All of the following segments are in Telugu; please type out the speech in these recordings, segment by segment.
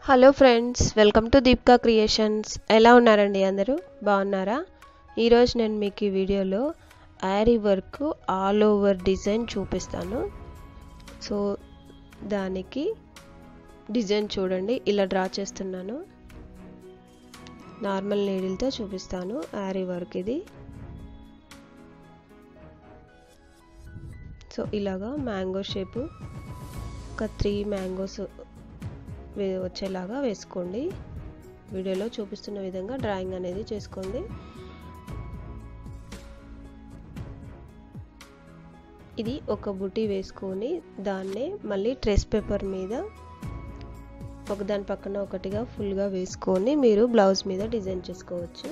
hello friends welcome to Deepka creations ఎలా ఉన్నారండి అందరూ బాగున్నారా ఈరోజు నేను మీకు ఈ వీడియోలో aari work all over design చూపిస్తాను సో దానికి డిజైన్ చూడండి ఇలా డ్రా చేస్తున్నాను నార్మల్ నీడిల్తో చూపిస్తాను యారీ వర్క్ ఇది సో ఇలాగా మ్యాంగో షేపు ఒక త్రీ మ్యాంగోస్ వచ్చేలాగా వేసుకోండి వీడియోలో చూపిస్తున్న విధంగా డ్రాయింగ్ అనేది చేసుకోండి ఇది ఒక బుటీ వేసుకొని దాన్నే మళ్ళీ ట్రెస్ పేపర్ మీద ఒకదాని పక్కన ఒకటిగా ఫుల్గా వేసుకొని మీరు బ్లౌజ్ మీద డిజైన్ చేసుకోవచ్చు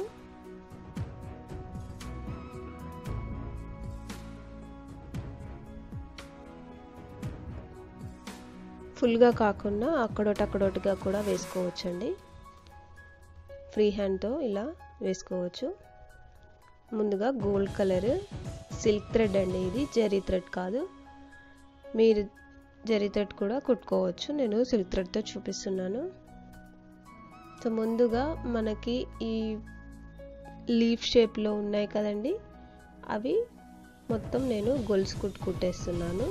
ఫుల్గా కాకుండా అక్కడోటి అక్కడోటిగా కూడా వేసుకోవచ్చండి ఫ్రీ హ్యాండ్తో ఇలా వేసుకోవచ్చు ముందుగా గోల్డ్ కలర్ సిల్క్ థ్రెడ్ అండి ఇది జరీ థ్రెడ్ కాదు మీరు జరీ థ్రెడ్ కూడా కుట్టుకోవచ్చు నేను సిల్క్ థ్రెడ్తో చూపిస్తున్నాను సో ముందుగా మనకి ఈ లీఫ్ షేప్లో ఉన్నాయి కదండి అవి మొత్తం నేను గొలుసు కుట్టు కుట్టేస్తున్నాను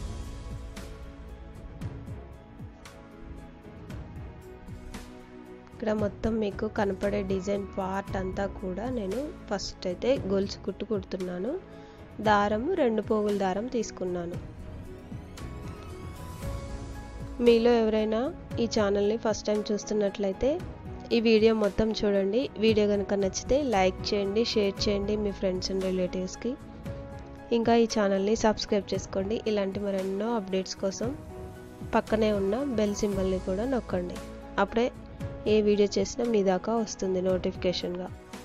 ఇక్కడ మొత్తం మీకు కనపడే డిజైన్ పార్ట్ అంతా కూడా నేను ఫస్ట్ అయితే గొలుసు కుట్టు కుడుతున్నాను దారము రెండు పోగుల దారం తీసుకున్నాను మీలో ఎవరైనా ఈ ఛానల్ని ఫస్ట్ టైం చూస్తున్నట్లయితే ఈ వీడియో మొత్తం చూడండి వీడియో కనుక నచ్చితే లైక్ చేయండి షేర్ చేయండి మీ ఫ్రెండ్స్ అండ్ రిలేటివ్స్కి ఇంకా ఈ ఛానల్ని సబ్స్క్రైబ్ చేసుకోండి ఇలాంటి మరెన్నో అప్డేట్స్ కోసం పక్కనే ఉన్న బెల్ సింబల్ని కూడా నొక్కండి అప్పుడే ఏ వీడియో చేసినా మీ దాకా వస్తుంది నోటిఫికేషన్గా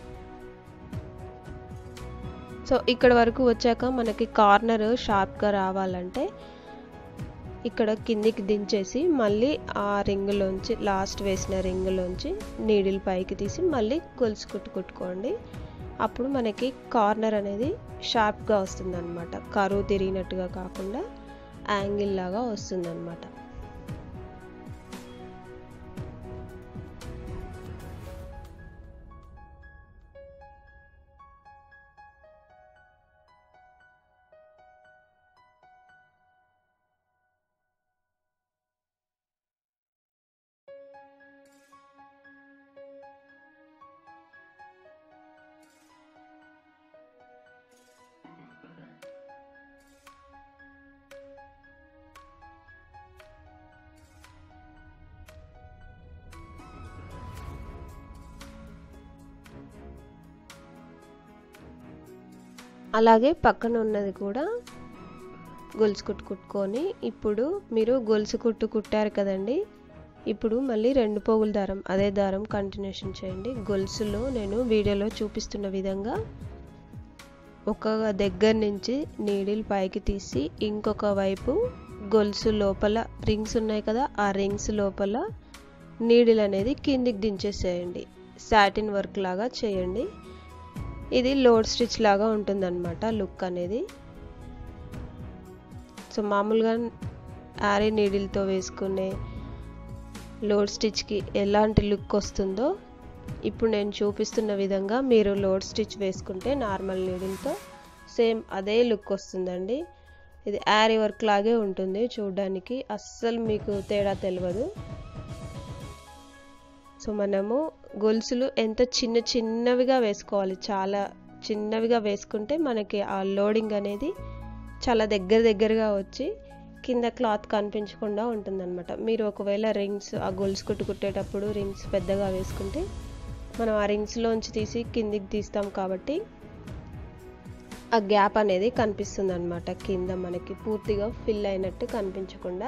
సో ఇక్కడ వరకు వచ్చాక మనకి కార్నర్ షార్ప్గా రావాలంటే ఇక్కడ కిందికి దించేసి మళ్ళీ ఆ రింగులోంచి లాస్ట్ వేసిన రింగులోంచి నీడిల్ పైకి తీసి మళ్ళీ గొలుసు కుట్టు కుట్టుకోండి అప్పుడు మనకి కార్నర్ అనేది షార్ప్గా వస్తుంది అనమాట కరువు తిరిగినట్టుగా కాకుండా యాంగిల్ లాగా వస్తుంది అనమాట అలాగే పక్కన ఉన్నది కూడా గొలుసు కుట్టు కుట్టుకొని ఇప్పుడు మీరు గొలుసు కుట్టు కుట్టారు కదండి ఇప్పుడు మళ్ళీ రెండు పోగుల దారం అదే దారం కంటిన్యూషన్ చేయండి గొలుసులో నేను వీడియోలో చూపిస్తున్న విధంగా ఒక దగ్గర నుంచి నీడిల్ పైకి తీసి ఇంకొక వైపు గొలుసు లోపల రింగ్స్ ఉన్నాయి కదా ఆ రింగ్స్ లోపల నీడిల్ అనేది కిందికి దించేసేయండి సాటిన్ వర్క్ లాగా చేయండి ఇది లోడ్ స్టిచ్ లాగా ఉంటుందన్నమాట లుక్ అనేది సో మామూలుగా యారీ నీడిల్తో వేసుకునే లోడ్ స్టిచ్కి ఎలాంటి లుక్ వస్తుందో ఇప్పుడు నేను చూపిస్తున్న విధంగా మీరు లోడ్ స్టిచ్ వేసుకుంటే నార్మల్ నీడిల్తో సేమ్ అదే లుక్ వస్తుందండి ఇది యారీ వర్క్ లాగే ఉంటుంది చూడడానికి అస్సలు మీకు తేడా తెలియదు సో మనము గొలుసులు ఎంత చిన్న చిన్నవిగా వేసుకోవాలి చాలా చిన్నవిగా వేసుకుంటే మనకి ఆ లోడింగ్ అనేది చాలా దగ్గర దగ్గరగా వచ్చి కింద క్లాత్ కనిపించకుండా ఉంటుందన్నమాట మీరు ఒకవేళ రింగ్స్ ఆ గొలుసు కుట్టు కుట్టేటప్పుడు రింగ్స్ పెద్దగా వేసుకుంటే మనం ఆ రింగ్స్లోంచి తీసి కిందికి తీస్తాం కాబట్టి ఆ గ్యాప్ అనేది కనిపిస్తుంది అనమాట కింద మనకి పూర్తిగా ఫిల్ అయినట్టు కనిపించకుండా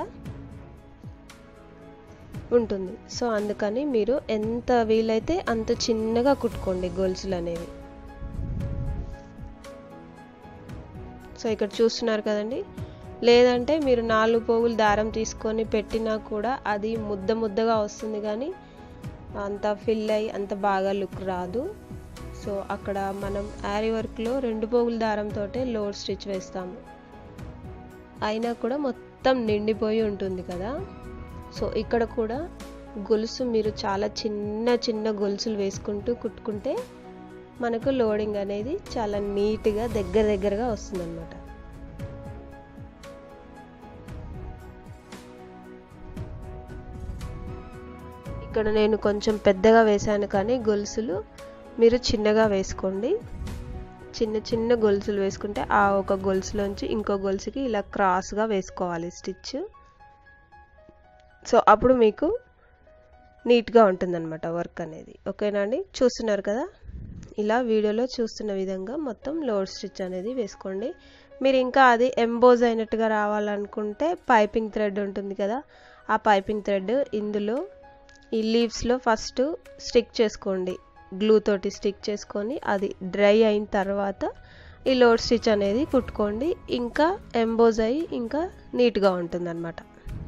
ఉంటుంది సో అందుకని మీరు ఎంత వీలైతే అంత చిన్నగా కుట్టుకోండి గొలుసులు అనేవి సో ఇక్కడ చూస్తున్నారు కదండి లేదంటే మీరు నాలుగు పోగులు దారం తీసుకొని పెట్టినా కూడా అది ముద్ద ముద్దగా వస్తుంది కానీ అంత ఫిల్ అయ్యి అంత బాగా లుక్ రాదు సో అక్కడ మనం యారీ వర్క్లో రెండు పోగుల దారంతో లోడ్ స్టిచ్ వేస్తాము అయినా కూడా మొత్తం నిండిపోయి ఉంటుంది కదా సో ఇక్కడ కూడా గొలుసు మీరు చాలా చిన్న చిన్న గొలుసులు వేసుకుంటూ కుట్టుకుంటే మనకు లోడింగ్ అనేది చాలా నీట్గా దగ్గర దగ్గరగా వస్తుందన్నమాట ఇక్కడ నేను కొంచెం పెద్దగా వేశాను కానీ గొలుసులు మీరు చిన్నగా వేసుకోండి చిన్న చిన్న గొలుసులు వేసుకుంటే ఆ ఒక గొలుసులోంచి ఇంకో గొలుసుకి ఇలా క్రాస్గా వేసుకోవాలి స్టిచ్ సో అప్పుడు మీకు నీట్గా ఉంటుందన్నమాట వర్క్ అనేది ఓకేనా అండి చూస్తున్నారు కదా ఇలా వీడియోలో చూస్తున్న విధంగా మొత్తం లోడ్ స్టిచ్ అనేది వేసుకోండి మీరు ఇంకా అది ఎంబోజ్ అయినట్టుగా రావాలనుకుంటే పైపింగ్ థ్రెడ్ ఉంటుంది కదా ఆ పైపింగ్ థ్రెడ్ ఇందులో ఈ లీవ్స్లో ఫస్ట్ స్టిక్ చేసుకోండి గ్లూ తోటి స్టిక్ చేసుకొని అది డ్రై అయిన తర్వాత ఈ లోడ్ స్టిచ్ అనేది కుట్టుకోండి ఇంకా ఎంబోజ్ అయ్యి ఇంకా నీట్గా ఉంటుంది అనమాట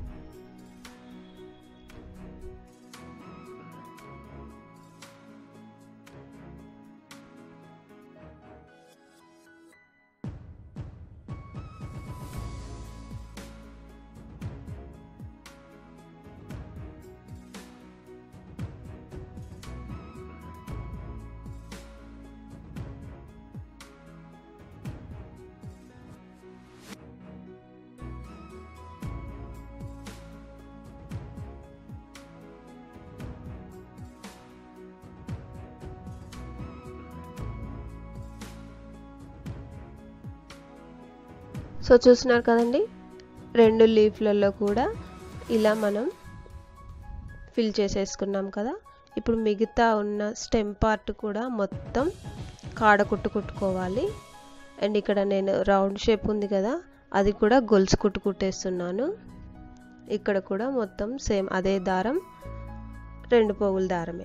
సో చూస్తున్నారు కదండి రెండు లీఫ్లలో కూడా ఇలా మనం ఫిల్ చేసేసుకున్నాం కదా ఇప్పుడు మిగతా ఉన్న స్టెమ్ పార్ట్ కూడా మొత్తం కాడ కుట్టు కుట్టుకోవాలి అండ్ ఇక్కడ నేను రౌండ్ షేప్ ఉంది కదా అది కూడా గొలుసు కుట్టు కుట్టేస్తున్నాను ఇక్కడ కూడా మొత్తం సేమ్ అదే దారం రెండు పోగుల దారమే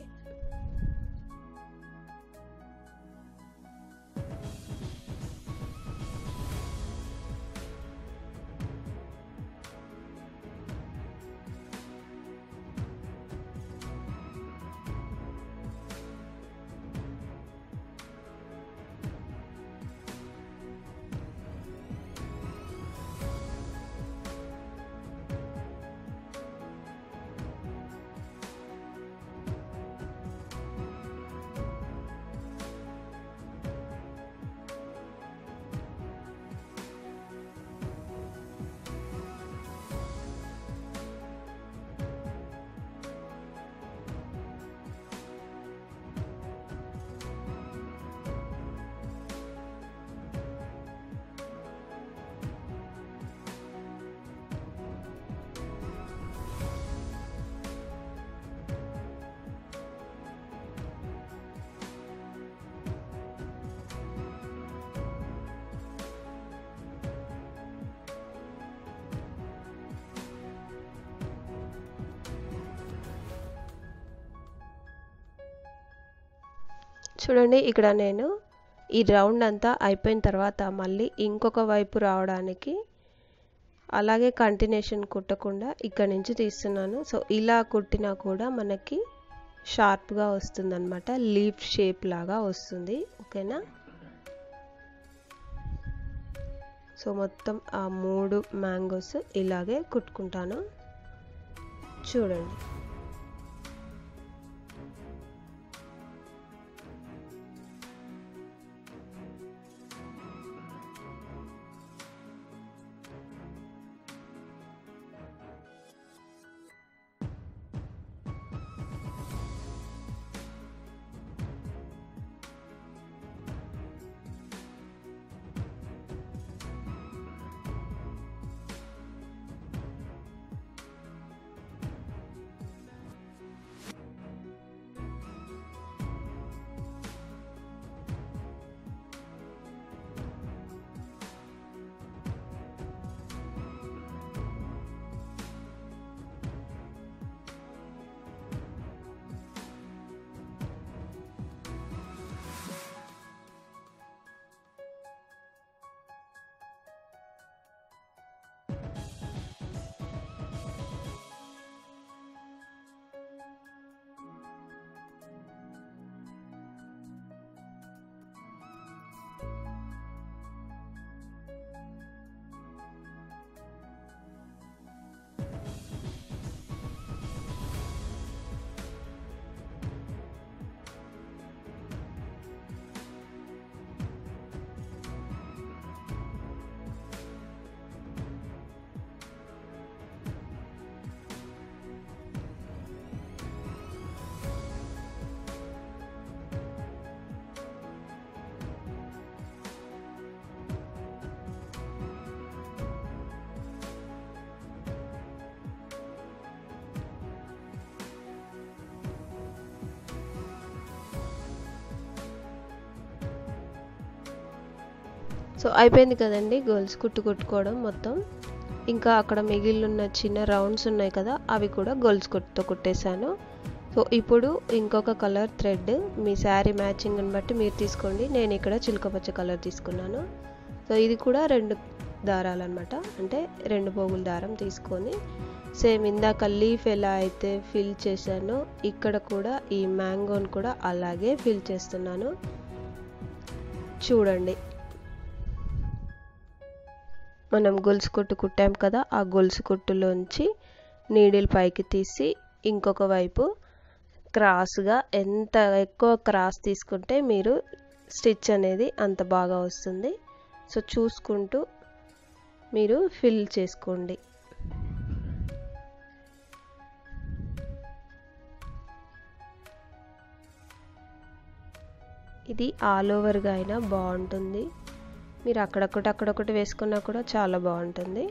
చూడండి ఇక్కడ నేను ఈ రౌండ్ అంతా అయిపోయిన తర్వాత మళ్ళీ ఇంకొక వైపు రావడానికి అలాగే కంటిన్యూషన్ కుట్టకుండా ఇక్కడ నుంచి తీస్తున్నాను సో ఇలా కుట్టినా కూడా మనకి షార్ప్గా వస్తుంది అనమాట లీఫ్ షేప్ లాగా వస్తుంది ఓకేనా సో మొత్తం ఆ మూడు మ్యాంగోస్ ఇలాగే కుట్టుకుంటాను చూడండి సో అయిపోయింది కదండి గోల్స్ కుట్టు కుట్టుకోవడం మొత్తం ఇంకా అక్కడ మిగిలిన చిన్న రౌండ్స్ ఉన్నాయి కదా అవి కూడా గోల్స్ కుట్టుతో కుట్టేశాను సో ఇప్పుడు ఇంకొక కలర్ థ్రెడ్ మీ శారీ మ్యాచింగ్ని బట్టి మీరు తీసుకోండి నేను ఇక్కడ చిలకపచ్చ కలర్ తీసుకున్నాను సో ఇది కూడా రెండు దారాలు అనమాట అంటే రెండు పోగుల దారం తీసుకొని సేమ్ ఇందాక లీఫ్ ఎలా అయితే ఫిల్ చేశానో ఇక్కడ కూడా ఈ మ్యాంగోని కూడా అలాగే ఫిల్ చేస్తున్నాను చూడండి మనం గొలుసు కొట్టు కుట్టాం కదా ఆ గొలుసు కొట్టులోంచి నీడిల్ పైకి తీసి ఇంకొక వైపు క్రాస్గా ఎంత ఎక్కువ క్రాస్ తీసుకుంటే మీరు స్టిచ్ అనేది అంత బాగా వస్తుంది సో చూసుకుంటూ మీరు ఫిల్ చేసుకోండి ఇది ఆల్ ఓవర్గా అయినా బాగుంటుంది మీరు అక్కడొకటి అక్కడొకటి వేసుకున్నా కూడా చాలా బాగుంటుంది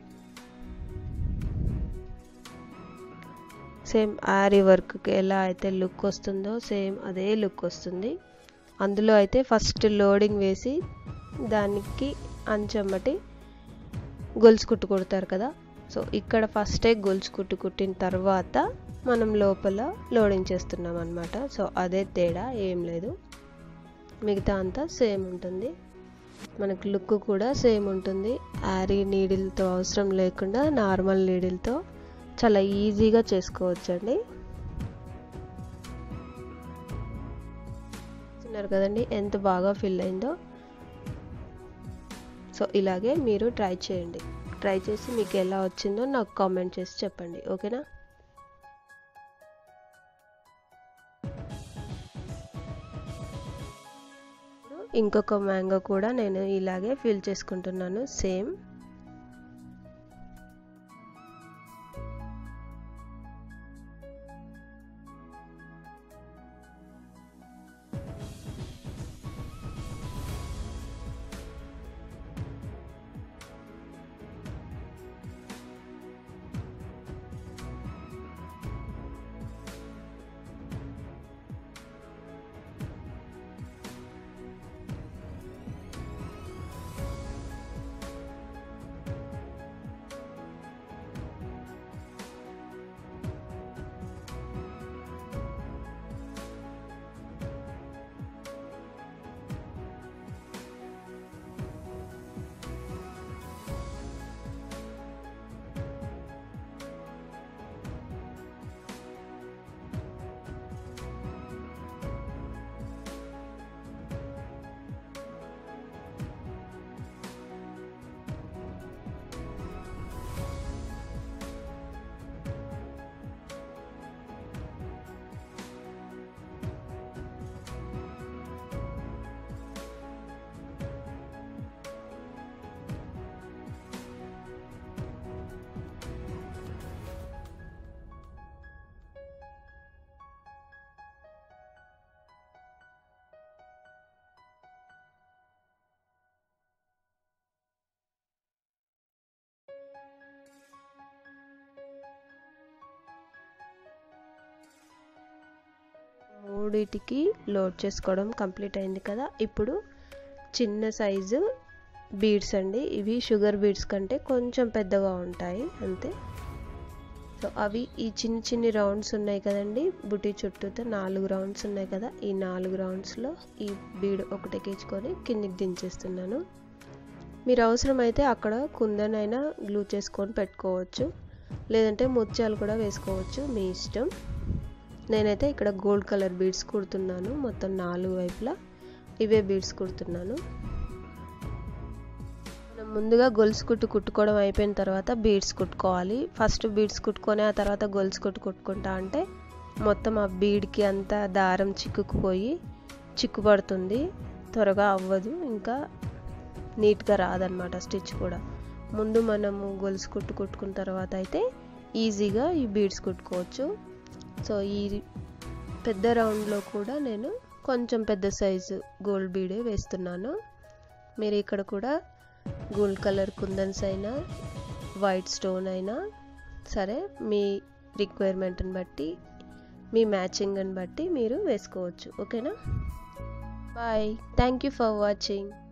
సేమ్ ఆరీ వర్క్కి ఎలా అయితే లుక్ వస్తుందో సేమ్ అదే లుక్ వస్తుంది అందులో అయితే ఫస్ట్ లోడింగ్ వేసి దానికి అంచమ్మటి గొలుసు కుట్టు కుడతారు కదా సో ఇక్కడ ఫస్టే గొలుసు కుట్టు కుట్టిన తర్వాత మనం లోపల లోడింగ్ చేస్తున్నాం అనమాట సో అదే తేడా ఏం లేదు మిగతా అంతా సేమ్ ఉంటుంది మనకి లుక్ కూడా సేమ్ ఉంటుంది యారీ నీడిల్తో అవసరం లేకుండా నార్మల్ నీడిల్తో చాలా ఈజీగా చేసుకోవచ్చండి చూస్తున్నారు కదండి ఎంత బాగా ఫిల్ అయిందో సో ఇలాగే మీరు ట్రై చేయండి ట్రై చేసి మీకు ఎలా వచ్చిందో నాకు కామెంట్ చేసి చెప్పండి ఓకేనా ఇంకొక మ్యాంగో కూడా నేను ఇలాగే ఫిల్ చేసుకుంటున్నాను సేమ్ మూడిటికి లోడ్ చేసుకోవడం కంప్లీట్ అయింది కదా ఇప్పుడు చిన్న సైజు బీడ్స్ అండి ఇవి షుగర్ బీడ్స్ కంటే కొంచెం పెద్దగా ఉంటాయి అంతే సో అవి ఈ చిన్న చిన్ని రౌండ్స్ ఉన్నాయి కదండి బుటీ చుట్టూతో నాలుగు రౌండ్స్ ఉన్నాయి కదా ఈ నాలుగు రౌండ్స్లో ఈ బీడ్ ఒకటి ఎక్కించుకొని కిందికి దించేస్తున్నాను మీరు అవసరమైతే అక్కడ కుందనైనా గ్లూ చేసుకొని పెట్టుకోవచ్చు లేదంటే ముత్యాలు కూడా వేసుకోవచ్చు మీ ఇష్టం నేనైతే ఇక్కడ గోల్డ్ కలర్ బీడ్స్ కుడుతున్నాను మొత్తం నాలుగు వైపులా ఇవే బీడ్స్ కుడుతున్నాను మనం ముందుగా గొలుసు కుట్టు కుట్టుకోవడం అయిపోయిన తర్వాత బీడ్స్ కుట్టుకోవాలి ఫస్ట్ బీడ్స్ కుట్టుకొని ఆ తర్వాత గొలుసు కుట్టు కుట్టుకుంటా అంటే మొత్తం ఆ బీడ్కి అంతా దారం చిక్కుకుపోయి చిక్కుపడుతుంది త్వరగా అవ్వదు ఇంకా నీట్గా రాదనమాట స్టిచ్ కూడా ముందు మనము గొలుసు కుట్టు కుట్టుకున్న తర్వాత అయితే ఈజీగా ఈ బీడ్స్ కుట్టుకోవచ్చు సో ఈ పెద్ద రౌండ్లో కూడా నేను కొంచెం పెద్ద సైజు గోల్డ్ బీడే వేస్తున్నాను మీరు ఇక్కడ కూడా గోల్డ్ కలర్ కుందన్స్ అయినా వైట్ స్టోన్ అయినా సరే మీ రిక్వైర్మెంట్ని బట్టి మీ మ్యాచింగ్ని బట్టి మీరు వేసుకోవచ్చు ఓకేనా bye thank you for watching